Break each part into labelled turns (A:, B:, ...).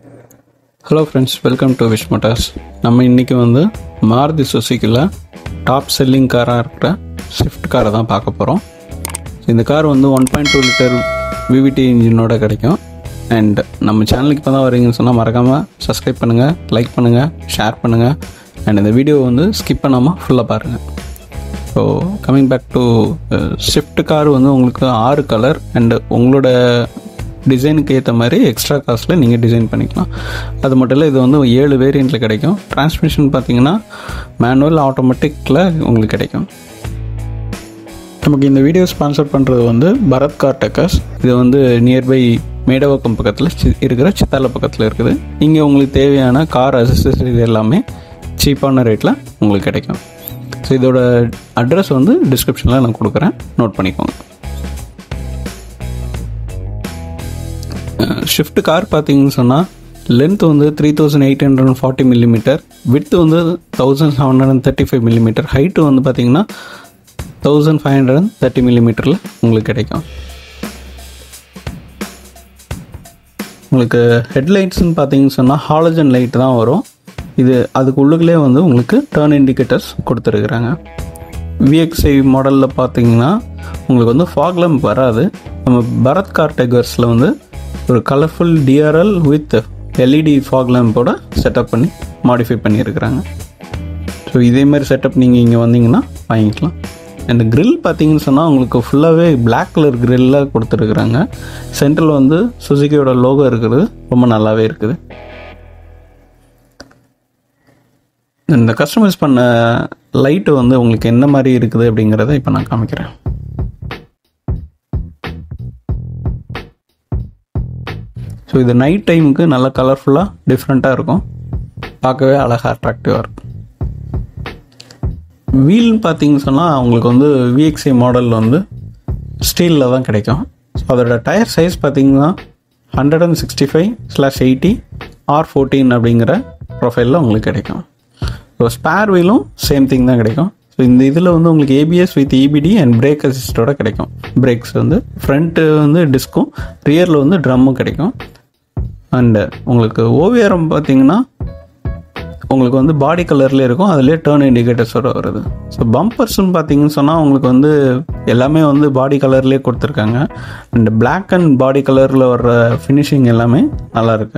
A: Hello friends welcome to wish motors நம்ம இன்றைக்கி வந்து மாருதி சுசுக்கியில் டாப் செல்லிங் காராக இருக்கிற ஸ்விஃப்ட் காரை தான் பார்க்க போகிறோம் இந்த கார் வந்து one point two litre VVT இன்ஜினோட கிடைக்கும் அண்ட் நம்ம சேனலுக்கு இப்போ தான் வரீங்கன்னு சொன்னால் மறக்காமல் சப்ஸ்கிரைப் பண்ணுங்கள் லைக் பண்ணுங்கள் ஷேர் பண்ணுங்கள் அண்ட் இந்த வீடியோ வந்து ஸ்கிப் பண்ணாமல் ஃபுல்லாக பாருங்கள் so coming back to Swift car வந்து உங்களுக்கு ஆறு கலர் அண்டு உங்களோட டிசைனுக்கு ஏற்ற மாதிரி எக்ஸ்ட்ரா காஸ்ட்டில் நீங்கள் டிசைன் பண்ணிக்கலாம் அது மட்டும் இல்லை இது வந்து ஏழு வேரியண்ட்டில் கிடைக்கும் டிரான்ஸ்மிஷன் பார்த்தீங்கன்னா மேனுவல் ஆட்டோமேட்டிக்கில் உங்களுக்கு கிடைக்கும் நமக்கு இந்த வீடியோ ஸ்பான்சர் பண்ணுறது வந்து பரத் கார் டெக்கர்ஸ் இது வந்து நியர்பை மேடவாக்கம் பக்கத்தில் சி- இருக்கிற சித்தால பக்கத்தில் இருக்குது இங்கே உங்களுக்கு தேவையான கார் அசசரிஸ் எல்லாமே சீப்பான ரேட்டில் உங்களுக்கு கிடைக்கும் ஸோ இதோட அட்ரஸ் வந்து டிஸ்கிரிப்ஷனில் நான் கொடுக்குறேன் நோட் பண்ணிக்கோங்க ஷிஃப்ட் கார் பார்த்தீங்கன்னு சொன்னால் லென்த் வந்து three thousand eight hundred and forty millimetre width வந்து thousand seven hundred and thirty five millimetre height வந்து பார்த்தீங்கன்னா thousand five hundred and thirty மில்லிமீட்டரில் உங்களுக்கு கிடைக்கும் உங்களுக்கு ஹெட்லைட்ஸ்னு பார்த்தீங்கன்னு சொன்னால் ஹாலஜன் லைட் தான் வரும் இது அதுக்கு உள்ளுக்குள்ளே வந்து உங்களுக்கு டர்ன் இண்டிகேட்டர்ஸ் கொடுத்துருக்குறாங்க விஎக்ஸ்ஐ மாடலில் பார்த்தீங்கன்னா உங்களுக்கு வந்து fog lamp வராது நம்ம பரத் கார் டெகர்ஸில் வந்து ஒரு colourful DRL with LED fog lamp-ஓட செட்டப் பண்ணி மாடிஃபை பண்ணியிருக்கிறாங்க ஸோ இதே மாதிரி செட்டப் நீங்கள் இங்கே வந்தீங்கன்னா வாங்கிக்கலாம் அந்த grill பார்த்தீங்கன்னு சொன்னால் உங்களுக்கு ஃபுல்லாகவே Black கலர் கிரில்லாக கொடுத்துருக்குறாங்க சென்டரில் வந்து சுசுகியோட லோகோ இருக்குது ரொம்ப நல்லாவே இருக்குது இந்த கஸ்டமைஸ் பண்ண லைட்டு வந்து உங்களுக்கு என்ன மாதிரி இருக்குது அப்படிங்கிறத இப்போ நான் காமிக்கிறேன் ஸோ இது நைட் டைமுக்கு நல்ல கலர்ஃபுல்லாக டிஃப்ரெண்ட்டாக இருக்கும் பார்க்கவே அழகாக அட்ராக்டிவாக இருக்கும் வீல் பார்த்தீங்கன்னு சொன்னால் உங்களுக்கு வந்து விஎக்ஸ்ஐ மாடல் வந்து ஸ்டீலில் தான் கிடைக்கும் ஸோ அதோட டயர் சைஸ் பார்த்தீங்கன்னா hundred and sixty five slash eighty R fourteen அப்படிங்கிற ப்ரொஃபைலில் உங்களுக்கு கிடைக்கும் ஸோ ஸ்பேர் வீலும் சேம் திங் தான் கிடைக்கும் ஸோ இந்த இதில் வந்து உங்களுக்கு ABS with EBD and brake அசிஸ்டோட கிடைக்கும் பிரேக்ஸ் வந்து ஃப்ரண்ட்டு வந்து டிஸ்க்கும் ரியரில் வந்து ட்ரம்மும் கிடைக்கும் அண்டு உங்களுக்கு ஓவியம் பார்த்தீங்கன்னா உங்களுக்கு வந்து பாடி கலர்லேயே இருக்கும் அதுலேயே டேர்ன் இண்டிகேட்டர்ஸோட வருது ஸோ பம்பர்ஸ்னு பார்த்தீங்கன்னு சொன்னால் உங்களுக்கு வந்து எல்லாமே வந்து பாடி கலர்லேயே கொடுத்துருக்காங்க அண்ட் Black அண்ட் பாடி கலரில் வர்ற ஃபினிஷிங் எல்லாமே நல்லா இருக்கு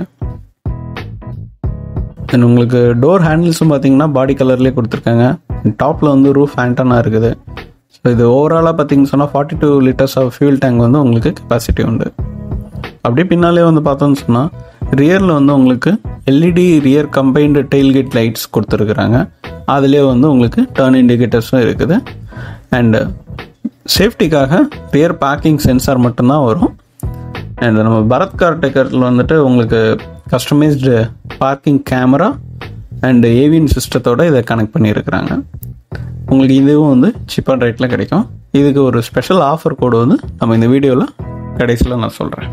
A: தென் உங்களுக்கு டோர் ஹேண்டில்ஸும் பார்த்தீங்கன்னா பாடி கலர்லேயே கொடுத்துருக்காங்க டாப்பில் வந்து ரூஃப் ஆண்டனா இருக்குது ஸோ இது ஓவராலாக பார்த்தீங்கன்னு சொன்னால் forty two litres of fuel tank வந்து உங்களுக்கு கெப்பாசிட்டி உண்டு அப்படியே பின்னாலே வந்து பார்த்தோம்னு சொன்னால் ரியரில் வந்து உங்களுக்கு LED rear combined tailgate lights கொடுத்துருக்குறாங்க அதுலேயே வந்து உங்களுக்கு டர்ன் இண்டிகேட்டர்ஸும் இருக்குது அண்டு சேஃப்டிக்காக ரியர் பார்க்கிங் சென்சார் மட்டும்தான் வரும் அண்ட் நம்ம பரத் கார் டெக்கரில் வந்துட்டு உங்களுக்கு customised parking camera and AVN சிஸ்டத்தோட இதை கனெக்ட் பண்ணியிருக்கிறாங்க உங்களுக்கு இதுவும் வந்து சீப்பான ரேட்டில் கிடைக்கும் இதுக்கு ஒரு ஸ்பெஷல் ஆஃபர் கோடு வந்து நம்ம இந்த வீடியோவில் கடைசியில் நான் சொல்கிறேன்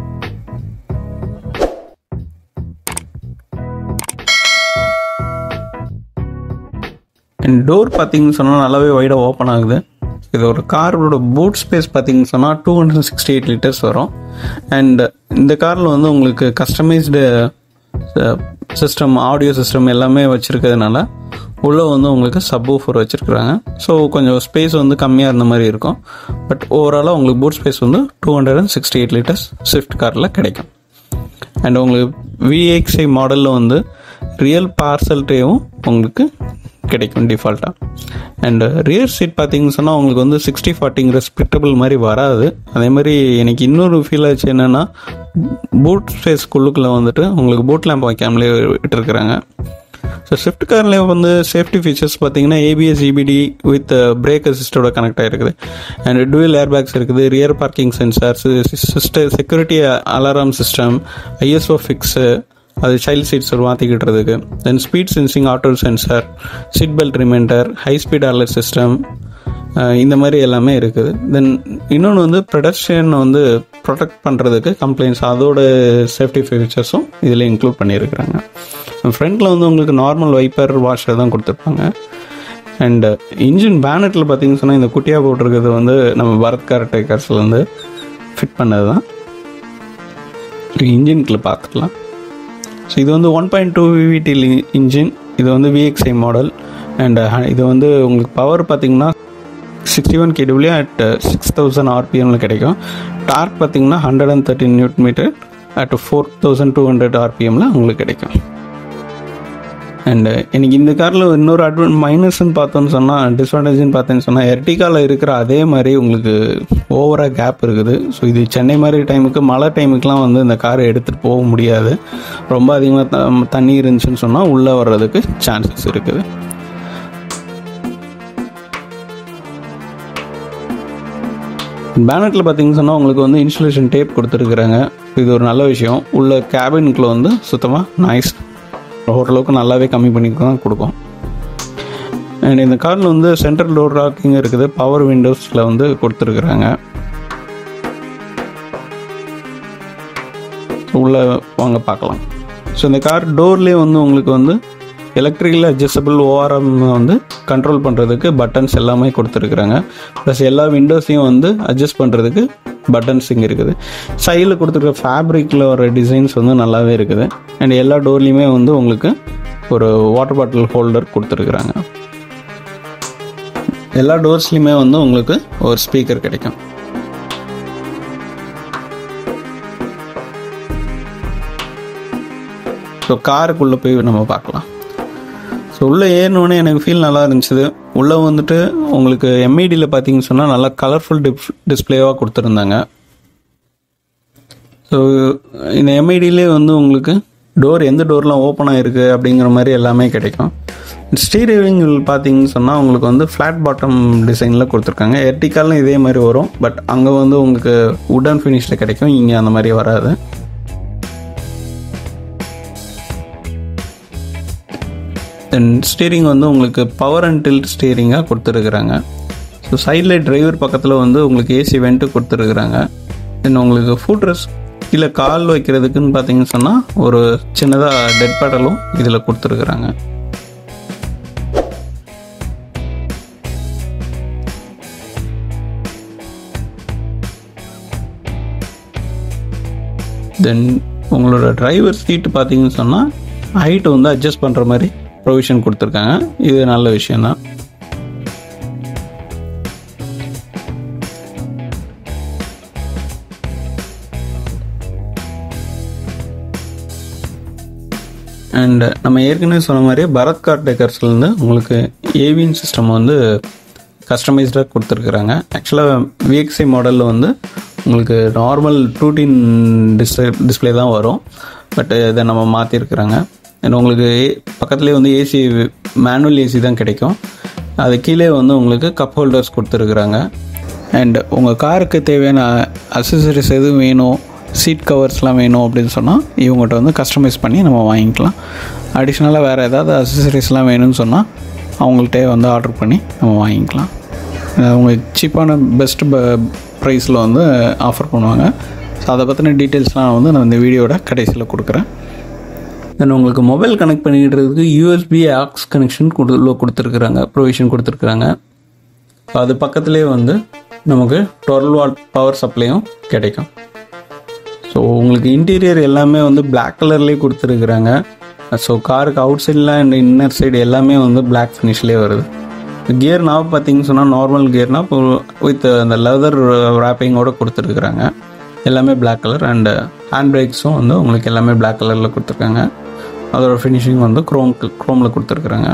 A: அண்ட் டோர் பார்த்தீங்கன்னு சொன்னால் நல்லாவே வைடாக ஓப்பன் ஆகுது இது ஒரு காரோட பூட் ஸ்பேஸ் பார்த்தீங்கன்னு சொன்னால் two hundred sixty eight litres வரும் அண்ட் இந்த காரில் வந்து உங்களுக்கு கஸ்டமைஸ்டு சிஸ்டம் ஆடியோ சிஸ்டம் எல்லாமே வச்சுருக்கிறதுனால உள்ளே வந்து உங்களுக்கு சப் ஊஃபர் வச்சுருக்குறாங்க ஸோ கொஞ்சம் ஸ்பேஸ் வந்து கம்மியாக இருந்த மாதிரி இருக்கும் பட் ஓவராலாக உங்களுக்கு பூட் ஸ்பேஸ் வந்து two hundred and sixty eight litres Swift காரில் கிடைக்கும் அண்ட் உங்களுக்கு விஎக்ஸ்ஐ மாடலில் வந்து ரியல் பார்சல் ட்ரேவும் உங்களுக்கு கிடைக்கும் டிஃபால்ட்டாக அண்ட் ரியர் சீட் பார்த்தீங்கன்னு சொன்னால் உங்களுக்கு வந்து சிக்ஸ்டி ஃபார்ட்டிங்கிற ஸ்பிட்டபிள் மாதிரி வராது அதே மாதிரி எனக்கு இன்னொரு ஃபீல் ஆச்சு என்னென்னா பூட் ஸ்பேஸ்க்குள்ளுக்குள்ளே வந்துட்டு உங்களுக்கு பூட் லேம்ப் வைக்காமலே விட்டுருக்குறாங்க ஸோ ஸ்விஃப்ட் கார்லேயே வந்து சேஃப்டி ஃபீச்சர்ஸ் பார்த்தீங்கன்னா ஏபிஎஸ் இபிடி வித் பிரேக் அசிஸ்டோட கனெக்ட் ஆகிருக்குது அண்ட் டுவெல் ஏர்பேக்ஸ் இருக்குது rear parking sensors system security alarm system ISO fix அது சைல்ட் சீட்ஸ் மாற்றிக்கிட்டுறதுக்கு then speed sensing auto sensor seat belt reminder high speed alert system இந்த மாதிரி எல்லாமே இருக்குது தென் இன்னொன்று வந்து ப்ரொடக்ஷன் வந்து ப்ரொடெக்ட் பண்ணுறதுக்கு கம்ப்ளைண்ட்ஸ் அதோட சேஃப்டி ஃபீச்சர்ஸும் இதில் இன்க்ளூட் பண்ணியிருக்கிறாங்க ஃப்ரண்ட்டில் வந்து உங்களுக்கு நார்மல் வைப்பர் வாஷர் தான் கொடுத்துருப்பாங்க அண்ட் இன்ஜின் பேனட்டில் பார்த்தீங்கன்னு சொன்னால் இந்த குட்டியாக போட்டிருக்கிறது வந்து நம்ம பரத் கார் டேக்கர்ஸில் வந்து ஃபிட் பண்ணது தான் இன்ஜின்குள்ளே பார்த்துக்கலாம் ஸோ இது வந்து one point two VVT engine இது வந்து விஎக்ஸ்ஐ மாடல் அண்ட் இது வந்து உங்களுக்கு பவர் பார்த்தீங்கன்னா சிக்ஸ்டி ஒன் கேடபிள்யூ அட் சிக்ஸ் தௌசண்ட் ஆர்பிஎம்மில் கிடைக்கும் டார்க் பார்த்தீங்கன்னா hundred and thirteen newton metre at four thousand two hundred ஆர்பிஎம்மில் உங்களுக்கு கிடைக்கும் அண்டு எனக்கு இந்த காரில் இன்னொரு அட்வான் மைனஸ்ன்னு பார்த்தோன்னு சொன்னால் டிஸ்அட்வான்டேஜ்னு பார்த்தேன்னு சொன்னால் எர்டிகாவில் இருக்கிற அதே மாதிரி உங்களுக்கு ஓவராக கேப் இருக்குது ஸோ இது சென்னை மாதிரி டைமுக்கு மழை டைமுக்குலாம் வந்து இந்த காரை எடுத்துகிட்டு போக முடியாது ரொம்ப அதிகமாக த தண்ணி இருந்துச்சுன்னு சொன்னால் உள்ளே வர்றதுக்கு சான்சஸ் இருக்குது பேனட்டில் பார்த்தீங்கன்னு சொன்னால் உங்களுக்கு வந்து இன்சுலேஷன் டேப் கொடுத்துருக்குறாங்க இது ஒரு நல்ல விஷயம் உள்ள கேபினுக்குள்ளே வந்து சுத்தமாக நாய்ஸ் ஓரளவுக்கு நல்லாவே கம்மி பண்ணி தான் கொடுக்கும் அண்ட் இந்த காரில் வந்து சென்ட்ரல் டோர் லாக்கிங் இருக்குது பவர் விண்டோஸில் வந்து கொடுத்துருக்குறாங்க உள்ளே வாங்க பார்க்கலாம் ஸோ இந்த கார் டோர்லேயே வந்து உங்களுக்கு வந்து எலக்ட்ரிக்கல் அட்ஜஸ்டபிள் ஓஆர்எம் வந்து கண்ட்ரோல் பண்ணுறதுக்கு பட்டன்ஸ் எல்லாமே கொடுத்துருக்குறாங்க ப்ளஸ் எல்லா விண்டோஸையும் வந்து அட்ஜஸ்ட் பண்ணுறதுக்கு பட்டன்ஸ் இங்கே இருக்குது சைடில் கொடுத்துருக்க ஃபேப்ரிக்கில் வர டிசைன்ஸ் வந்து நல்லாவே இருக்குது அண்ட் எல்லா டோர்லேயுமே வந்து உங்களுக்கு ஒரு வாட்டர் பாட்டில் ஹோல்டர் கொடுத்துருக்குறாங்க எல்லா டோர்ஸ்லையுமே வந்து உங்களுக்கு ஒரு ஸ்பீக்கர் கிடைக்கும் ஸோ காருக்குள்ளே போய் நம்ம பார்க்கலாம் ஸோ உள்ளே ஏறினோடனே எனக்கு ஃபீல் நல்லா இருந்துச்சு உள்ளே வந்துட்டு உங்களுக்கு எம்ஐடியில் பார்த்தீங்கன்னு சொன்னால் நல்லா கலர்ஃபுல் டிப் டிஸ்பிளேவாக கொடுத்துருந்தாங்க ஸோ இந்த எம்ஐடியிலே வந்து உங்களுக்கு டோர் எந்த டோர்லாம் ஓப்பன் ஆகிருக்கு அப்படிங்கிற மாதிரி எல்லாமே கிடைக்கும் ஸ்டீரிவிங் பார்த்தீங்கன்னு சொன்னால் உங்களுக்கு வந்து ஃப்ளாட் பாட்டம் டிசைனில் கொடுத்துருக்காங்க எர்டிக்காலும் இதே மாதிரி வரும் பட் அங்கே வந்து உங்களுக்கு உடன் ஃபினிஷில் கிடைக்கும் இங்கே அந்த மாதிரி வராது தென் ஸ்டீரிங் வந்து உங்களுக்கு பவர் அண்ட் டில்ட் ஸ்டீரிங்காக கொடுத்துருக்குறாங்க ஸோ சைடில் டிரைவர் பக்கத்தில் வந்து உங்களுக்கு ஏசி வெண்ட்டு கொடுத்துருக்குறாங்க தென் உங்களுக்கு ஃபுட் ரெஸ்ட் கீழே கால் வைக்கிறதுக்குன்னு பார்த்தீங்கன்னு சொன்னால் ஒரு சின்னதாக டெட் பேடலும் இதில் கொடுத்துருக்குறாங்க தென் உங்களோட டிரைவர் சீட்டு பார்த்தீங்கன்னு சொன்னால் ஹைட்டை வந்து அட்ஜஸ்ட் பண்ணுற மாதிரி ப்ரொவிஷன் கொடுத்துருக்காங்க இது நல்ல விஷயந்தான் அண்ட் நம்ம ஏற்கனவே சொன்ன மாதிரியே பரத் கார் டேக்கர்ஸ்லேருந்து உங்களுக்கு ஏவிஎன் சிஸ்டம் வந்து கஸ்டமைஸ்டாக கொடுத்துருக்குறாங்க ஆக்சுவலாக விஎக்ஸி மாடலில் வந்து உங்களுக்கு நார்மல் டூட்டின் டிஸ்பிளே டிஸ்பிளே தான் வரும் பட் இதை நம்ம மாற்றிருக்கிறாங்க அண்ட் உங்களுக்கு பக்கத்துலேயே வந்து ஏசி மேனுவல் ஏசி தான் கிடைக்கும் அது கீழே வந்து உங்களுக்கு கப் ஹோல்டர்ஸ் கொடுத்துருக்குறாங்க அண்ட் உங்கள் காருக்கு தேவையான அசசரிஸ் எதுவும் வேணும் சீட் கவர்ஸ்லாம் வேணும் அப்படின்னு சொன்னால் இவங்ககிட்ட வந்து கஸ்டமைஸ் பண்ணி நம்ம வாங்கிக்கலாம் அடிஷ்னலாக வேறு ஏதாவது அசசரிஸ்லாம் வேணும்னு சொன்னால் அவங்கள்ட்டே வந்து ஆர்டர் பண்ணி நம்ம வாங்கிக்கலாம் அவங்க சீப்பான பெஸ்ட் ப ப்ரைஸில் வந்து ஆஃபர் பண்ணுவாங்க ஸோ அதை பற்றின டீட்டெயில்ஸ்லாம் வந்து நான் இந்த வீடியோட கடைசியில் கொடுக்குறேன் தென் உங்களுக்கு மொபைல் கனெக்ட் பண்ணிக்கிறதுக்கு யூஎஸ்பி ஆக்ஸ் கனெக்ஷன் கொடு கொடுத்துருக்குறாங்க ப்ரொவிஷன் கொடுத்துருக்குறாங்க அது பக்கத்துலேயே வந்து நமக்கு டுவெல் வாட் பவர் சப்ளையும் கிடைக்கும் ஸோ உங்களுக்கு இன்டீரியர் எல்லாமே வந்து பிளாக் கலர்லேயே கொடுத்துருக்குறாங்க ஸோ காருக்கு அவுட் சைடில் அண்ட் இன்னர் சைடு எல்லாமே வந்து பிளாக் ஃபினிஷ்லேயே வருது கியர் நாப் பார்த்தீங்கன்னு சொன்னால் நார்மல் கியர் நாப் வித் அந்த லெதர் ரேப்பிங்கோட கொடுத்துருக்குறாங்க எல்லாமே பிளாக் கலர் அண்டு ஹேண்ட் பிரேக்ஸும் வந்து உங்களுக்கு எல்லாமே பிளாக் கலரில் கொடுத்துருக்காங்க அதோட ஃபினிஷிங் வந்து க்ரோம் க்ரோமில் கொடுத்துருக்குறாங்க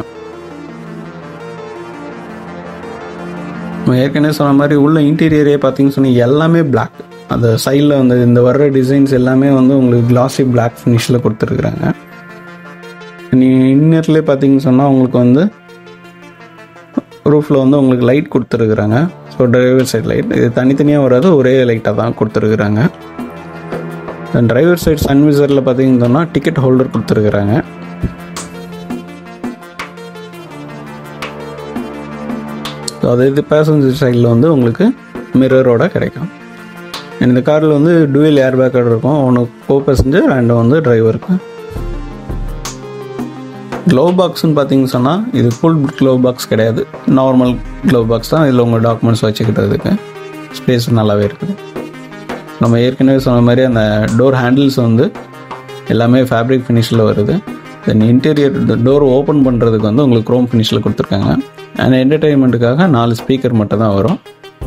A: ஏற்கனவே சொன்ன மாதிரி உள்ள இன்டீரியரே பார்த்தீங்கன்னு சொன்னால் எல்லாமே பிளாக் அந்த சைடில் வந்து இந்த வர்ற டிசைன்ஸ் எல்லாமே வந்து உங்களுக்கு கிளாசி பிளாக் ஃபினிஷில் கொடுத்துருக்குறாங்க நீ இன்னர்லேயே பார்த்தீங்கன்னு சொன்னால் உங்களுக்கு வந்து ரூஃபில் வந்து உங்களுக்கு லைட் கொடுத்துருக்குறாங்க ஸோ டிரைவர் சைட் லைட் இது தனித்தனியாக வராது ஒரே லைட்டாக தான் கொடுத்துருக்குறாங்க டிரைவர் சைட் சன்விசரில் பார்த்தீங்கன்னு சொன்னால் டிக்கெட் ஹோல்டர் கொடுத்துருக்குறாங்க ஸோ அதே இது பேசஞ்சர் சைடில் வந்து உங்களுக்கு மிரரோட கிடைக்கும் இந்த காரில் வந்து டுவெல் ஏர் பேக்கோட இருக்கும் ஒன்று கோ பேசஞ்சர் அண்ட் வந்து டிரைவருக்கு க்ளவ் பாக்ஸ்னு பார்த்தீங்கன்னு சொன்னால் இது ஃபுல் க்ளவ் பாக்ஸ் கிடையாது நார்மல் க்ளவ் பாக்ஸ் தான் இதில் உங்கள் டாக்குமெண்ட்ஸ் வச்சுக்கிட்டதுக்கு ஸ்பேஸ் நல்லாவே இருக்குது நம்ம ஏற்கனவே சொன்ன மாதிரி அந்த டோர் ஹேண்டில்ஸ் வந்து எல்லாமே ஃபேப்ரிக் ஃபினிஷில் வருது தென் இன்டீரியர் டோர் ஓப்பன் பண்ணுறதுக்கு வந்து உங்களுக்கு க்ரோம் ஃபினிஷில் கொடுத்துருக்காங்க அண்ட் என்டர்டெயின்மெண்ட்டுக்காக நாலு ஸ்பீக்கர் மட்டும் தான் வரும்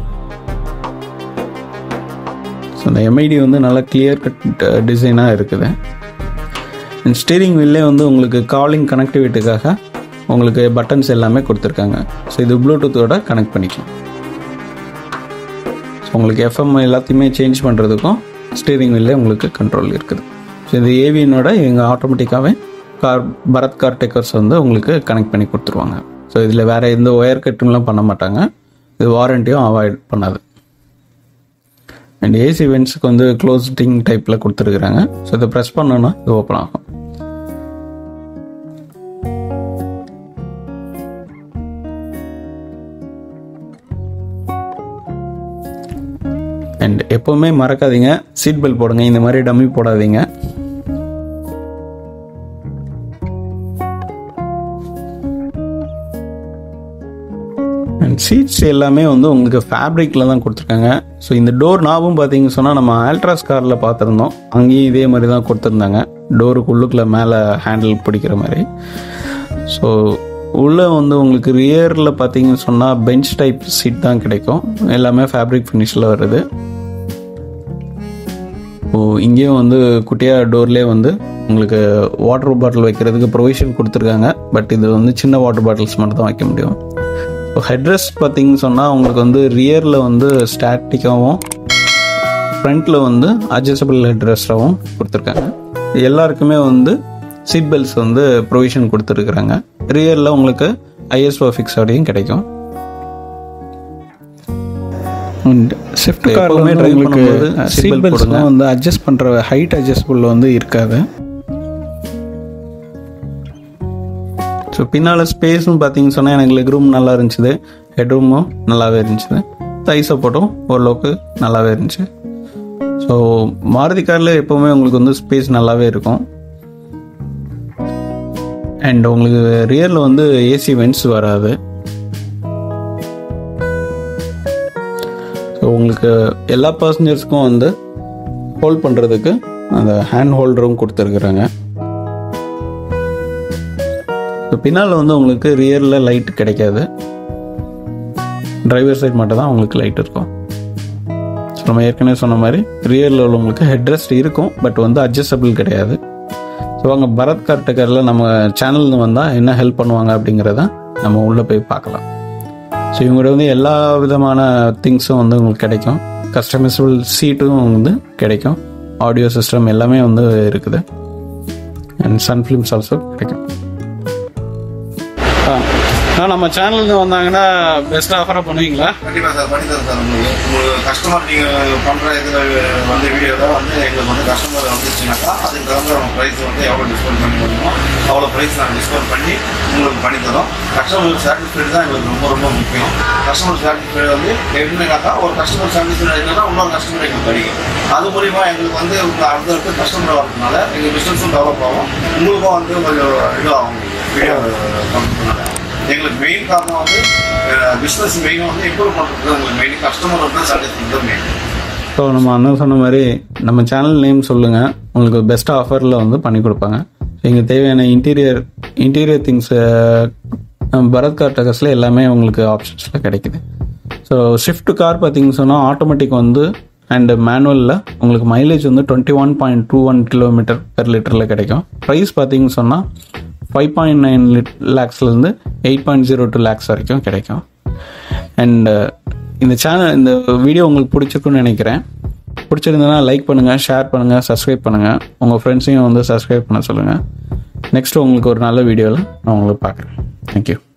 A: ஸோ அந்த எம்ஐடி வந்து நல்லா கிளியர் கட் டிசைனாக இருக்குது அண்ட் ஸ்டீரிங் வீல்லே வந்து உங்களுக்கு காலிங் கனெக்டிவிட்டிக்காக உங்களுக்கு பட்டன்ஸ் எல்லாமே கொடுத்துருக்காங்க ஸோ இது ப்ளூடூத்தோட கனெக்ட் பண்ணிக்கலாம் ஸோ உங்களுக்கு எஃப்எம் எல்லாத்தையுமே சேஞ்ச் பண்ணுறதுக்கும் ஸ்டீரிங் வீல்லே உங்களுக்கு கண்ட்ரோல் இருக்குது ஸோ இது ஏவியனோட இவங்க ஆட்டோமேட்டிக்காகவே கார் பரத் கார் டெக்கர்ஸ் வந்து உங்களுக்கு கனெக்ட் பண்ணி கொடுத்துருவாங்க ஸோ இதில் வேறு எந்த ஒயர் கட்டும்லாம் பண்ண மாட்டாங்க இது வாரண்டியும் அவாய்ட் பண்ணாது அண்ட் ஏசி வென்ட்ஸுக்கு வந்து க்ளோஸ்டிங் டைப்பில் கொடுத்துருக்குறாங்க ஸோ இதை ப்ரெஸ் பண்ணோன்னா இது ஓப்பன் ஆகும் அண்ட் எப்போவுமே மறக்காதீங்க சீட் பெல்ட் போடுங்க இந்த மாதிரி டம்மி போடாதீங்க அண்ட் சீட்ஸ் எல்லாமே வந்து உங்களுக்கு ஃபேப்ரிக்கில் தான் கொடுத்துருக்காங்க ஸோ இந்த டோர் நாவும் பார்த்தீங்க சொன்னால் நம்ம ஆல்ட்ராஸ் காரில் பார்த்துருந்தோம் அங்கேயும் இதே மாதிரி தான் கொடுத்துருந்தாங்க டோருக்கு உள்ளுக்குள்ளே மேலே ஹேண்டில் பிடிக்கிற மாதிரி ஸோ உள்ளே வந்து உங்களுக்கு ரியரில் பார்த்தீங்கன்னு சொன்னால் பெஞ்ச் டைப் சீட் தான் கிடைக்கும் எல்லாமே ஃபேப்ரிக் ஃபினிஷில் வருது ஓ இங்கேயும் வந்து குட்டியாக டோர்லேயே வந்து உங்களுக்கு வாட்டர் பாட்டில் வைக்கிறதுக்கு ப்ரொவிஷன் கொடுத்துருக்காங்க பட் இது வந்து சின்ன வாட்டர் பாட்டில்ஸ் மட்டும் தான் வைக்க முடியும் ஸோ ஹெட்ரெஸ்ட் பார்த்தீங்கன்னு சொன்னால் உங்களுக்கு வந்து ரியரில் வந்து ஸ்டாட்டிக்காகவும் ஃப்ரண்ட்டில் வந்து அட்ஜஸ்டபிள் ஹெட்ரெஸ்டாகவும் கொடுத்துருக்காங்க எல்லாருக்குமே வந்து சீட் பெல்ட்ஸ் வந்து ப்ரொவிஷன் கொடுத்துருக்குறாங்க ரியரில் உங்களுக்கு ஐஎஸ்ஓ ஃபிக்ஸோடையும் கிடைக்கும்
B: ஷிஃப்ட்
A: எப்பவுமே
B: கார்மே
A: drive
B: உங்களுக்கு
A: பண்ணும்போது seat
B: சீட்
A: belt
B: பெல்ட்ஸ்லாம்
A: போடுங்க.
B: வந்து அட்ஜஸ்ட் பண்ணுற ஹைட் அட்ஜஸ்டபிள் வந்து இருக்காது
A: ஸோ பின்னால் ஸ்பேஸும் பார்த்தீங்கன்னு சொன்னால் எனக்கு லெக் ரூம் நல்லா இருந்துச்சு ஹெட் ரூமும் நல்லாவே இருந்துச்சு தை சப்போர்ட்டும் ஓரளவுக்கு நல்லாவே இருந்துச்சு ஸோ மாருதி காரில் எப்போவுமே உங்களுக்கு வந்து ஸ்பேஸ் நல்லாவே இருக்கும் அண்ட் உங்களுக்கு ரியரில் வந்து ஏசி வென்ட்ஸ் வராது ஸோ உங்களுக்கு எல்லா பர்சனர்ஸ்க்கும் வந்து ஹோல்ட் பண்ணுறதுக்கு அந்த ஹேண்ட் ஹோல்டரும் கொடுத்துருக்குறாங்க ஸோ பின்னால் வந்து உங்களுக்கு ரியரில் லைட் கிடைக்காது டிரைவர் சைட் மட்டும் தான் உங்களுக்கு லைட் இருக்கும் ஸோ நம்ம ஏற்கனவே சொன்ன மாதிரி ரியரில் உள்ளவங்களுக்கு ஹெட்ரெஸ்ட் இருக்கும் பட் வந்து அட்ஜஸ்டபிள் கிடையாது ஸோ அங்கே பரத் கார்டகரில் நம்ம சேனல்னு வந்தால் என்ன ஹெல்ப் பண்ணுவாங்க அப்படிங்கிறத நம்ம உள்ளே போய் பார்க்கலாம் ஸோ இவங்கள்ட்ட வந்து எல்லா விதமான திங்ஸும் வந்து உங்களுக்கு கிடைக்கும் கஸ்டமைசபிள் சீட்டும் வந்து கிடைக்கும் ஆடியோ சிஸ்டம் எல்லாமே வந்து இருக்குது அண்ட் சன் ஃபிலிம்ஸ் ஆல்சோ கிடைக்கும் ஆ நம்ம சேனலுக்கு வந்தாங்கன்னா பெஸ்ட் ஆஃபராக பண்ணுவீங்களா
C: கண்டிப்பா சார் பண்ணி தரேன் சார் உங்களுக்கு உங்களுக்கு கஸ்டமர் நீங்க பண்ற இதுல வந்து வீடியோல வந்து எங்களுக்கு வந்து கஸ்டமர் வந்துச்சுனாக்கா அதுக்கு தகுந்த ப்ரைஸ் வந்து எவ்வளவு டிஸ்கவுண்ட் பண்ணி முடியுமோ அவ்வளோ ப்ரைஸ் நாங்கள் டிஸ்கவுண்ட் பண்ணி உங்களுக்கு பண்ணி தரோம் கஸ்டமர் சாட்டிஸ்ஃபைடு தான் எங்களுக்கு ரொம்ப ரொம்ப முக்கியம் கஸ்டமர் சாட்டிஸ்ஃபைடு வந்து எப்படின்னாக்கா ஒரு கஸ்டமர் சாட்டிஸ்ஃபைடு இல்லைன்னா இன்னொரு கஸ்டமர் எங்களுக்கு கிடைக்கும் அது மூலியமா எங்களுக்கு வந்து உங்க அடுத்தடுத்து கஸ்டமர் வரதுனால எங்கள் பிஸ்னஸும் டெவலப் ஆகும் உங்களுக்கும் வந்து கொஞ்சம் இதுவாகும் வீடியோ பண்ணுறதுனால எங்களுக்கு மெயின் காரணம் வந்து பிஸ்னஸ் மெயின் வந்து இம்ப்ரூவ் பண்ணுறது உங்களுக்கு மெயின் கஸ்டமர் வந்து சாட்டிஸ்ஃபை மெயின்
A: ஸோ நம்ம அண்ணன் சொன்ன மாதிரி நம்ம சேனல் நேம் சொல்லுங்கள் உங்களுக்கு பெஸ்ட் ஆஃபரில் வந்து பண்ணி கொடுப்பாங்க எங்களுக்கு தேவையான இன்டீரியர் இன்டீரியர் திங்ஸு பரத் கார் டகஸில் எல்லாமே உங்களுக்கு ஆப்ஷன்ஸில் கிடைக்குது ஸோ ஷிஃப்ட் கார் பார்த்தீங்கன்னு சொன்னால் ஆட்டோமேட்டிக் வந்து அண்ட் மேனுவலில் உங்களுக்கு மைலேஜ் வந்து twenty one point two one kilometre per லிட்டரில் கிடைக்கும் ப்ரைஸ் பார்த்தீங்கன்னு சொன்னால் ஃபைவ் பாயிண்ட் நைன் லிட் லேக்ஸ்லேருந்து eight point zero two lakhs வரைக்கும் கிடைக்கும் அண்ட் இந்த சேனல் இந்த வீடியோ உங்களுக்கு பிடிச்சிருக்குன்னு நினைக்கிறேன் பிடிச்சிருந்ததுன்னா லைக் பண்ணுங்கள் ஷேர் பண்ணுங்கள் சப்ஸ்கிரைப் பண்ணுங்கள் உங்கள் ஃப்ரெண்ட்ஸையும் வந்து சப்ஸ்கிரைப் பண்ண சொல்லுங்கள் நெக்ஸ்ட் உங்களுக்கு ஒரு நல்ல வீடியோவில் நான் உங்களை பார்க்குறேன் தேங்க்யூ